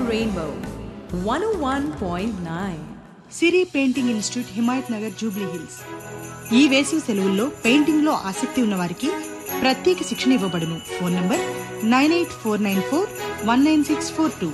Rainbow 101.9. Siri painting institute Himayat Nagar Jubilee Hills ఈ వేసవి సెలవుల్లో పెయింటింగ్ లో ఆసక్తి ఉన్న వారికి ప్రత్యేక శిక్షణ ఇవ్వబడును phone number nine eight four nine four one nine six four two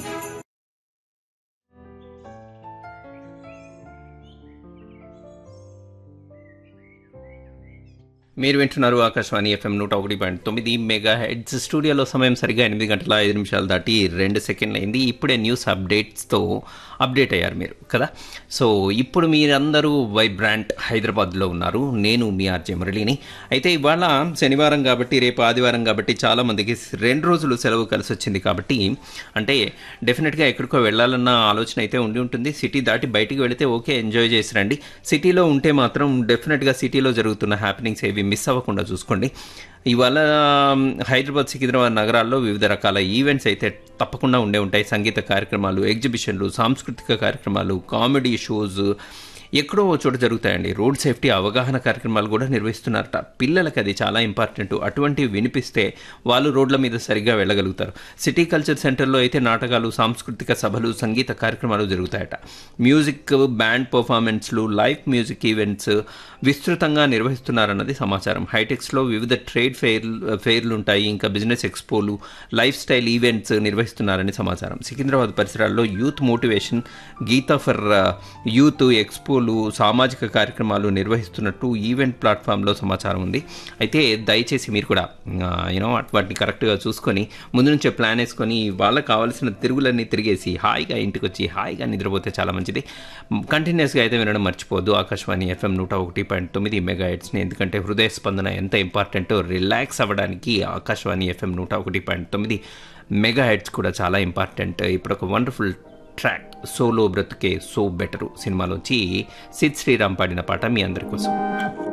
మీరు వింటున్నారు ఆకాశవాణి ఎఫ్ఎం నూట ఒకటి పాయింట్ తొమ్మిది మెగా హెడ్స్ స్టూడియోలో సమయం సరిగా ఎనిమిది గంటల ఐదు నిమిషాలు దాటి రెండు సెకండ్లు అయింది ఇప్పుడే న్యూస్ అప్డేట్స్తో అప్డేట్ అయ్యారు మీరు కదా సో ఇప్పుడు మీరందరూ వైబ్రాంట్ హైదరాబాద్లో ఉన్నారు నేను మీ ఆర్జే మురళిని అయితే ఇవాళ శనివారం కాబట్టి రేపు ఆదివారం కాబట్టి చాలామందికి రెండు రోజులు సెలవు కలిసి వచ్చింది కాబట్టి అంటే డెఫినెట్గా ఎక్కడికో వెళ్ళాలన్న ఆలోచన అయితే ఉండి ఉంటుంది సిటీ దాటి బయటికి వెళితే ఓకే ఎంజాయ్ చేసి రండి సిటీలో ఉంటే మాత్రం డెఫినెట్గా సిటీలో జరుగుతున్న హ్యాపెనింగ్స్ ఏవి మిస్ అవ్వకుండా చూసుకోండి ఇవాళ హైదరాబాద్ సికింద్రాబాద్ నగరాల్లో వివిధ రకాల ఈవెంట్స్ అయితే తప్పకుండా ఉండే ఉంటాయి సంగీత కార్యక్రమాలు ఎగ్జిబిషన్లు సాంస్కృతిక కార్యక్రమాలు కామెడీ షోస్ ఎక్కడో ఓ చోట జరుగుతాయండి రోడ్ సేఫ్టీ అవగాహన కార్యక్రమాలు కూడా నిర్వహిస్తున్నారట పిల్లలకి అది చాలా ఇంపార్టెంట్ అటువంటివి వినిపిస్తే వాళ్ళు రోడ్ల మీద సరిగ్గా వెళ్ళగలుగుతారు సిటీ కల్చర్ సెంటర్లో అయితే నాటకాలు సాంస్కృతిక సభలు సంగీత కార్యక్రమాలు జరుగుతాయట మ్యూజిక్ బ్యాండ్ పర్ఫార్మెన్స్లు లైవ్ మ్యూజిక్ ఈవెంట్స్ విస్తృతంగా నిర్వహిస్తున్నారన్నది సమాచారం హైటెక్స్లో వివిధ ట్రేడ్ ఫెయిర్ ఫెయిర్లు ఉంటాయి ఇంకా బిజినెస్ ఎక్స్పోలు లైఫ్ స్టైల్ ఈవెంట్స్ నిర్వహిస్తున్నారని సమాచారం సికింద్రాబాద్ పరిసరాల్లో youth motivation Geetha for youth ఎక్స్పోలు సామాజిక కార్యక్రమాలు నిర్వహిస్తున్నట్టు ఈవెంట్ ప్లాట్ఫామ్లో సమాచారం ఉంది అయితే దయచేసి మీరు కూడా యూనో వాటిని కరెక్ట్గా చూసుకొని ముందు నుంచే ప్లాన్ వేసుకొని వాళ్ళకి కావాల్సిన తిరుగులన్నీ తిరిగేసి హాయిగా ఇంటికి వచ్చి హాయిగా నిద్రపోతే చాలా మంచిది కంటిన్యూస్గా అయితే వినడం మర్చిపోద్దు ఆకాశవాణి ఎఫ్ఎం నూట ఒకటి పాయింట్ తొమ్మిది మెగా హెడ్స్ని ఎందుకంటే హృదయ స్పందన ఎంత ఇంపార్టెంటో రిలాక్స్ అవ్వడానికి ఆకాశవాణి ఎఫ్ఎం నూట ఒకటి పాయింట్ తొమ్మిది మెగా హెడ్స్ కూడా చాలా ఇంపార్టెంట్ ఇప్పుడు ఒక వండర్ఫుల్ ట్రాక్ సోలో బ్రతుకే సో బెటరు సినిమాలోంచి సిద్ శ్రీరామ్ పాడిన పాట మీ అందరి కోసం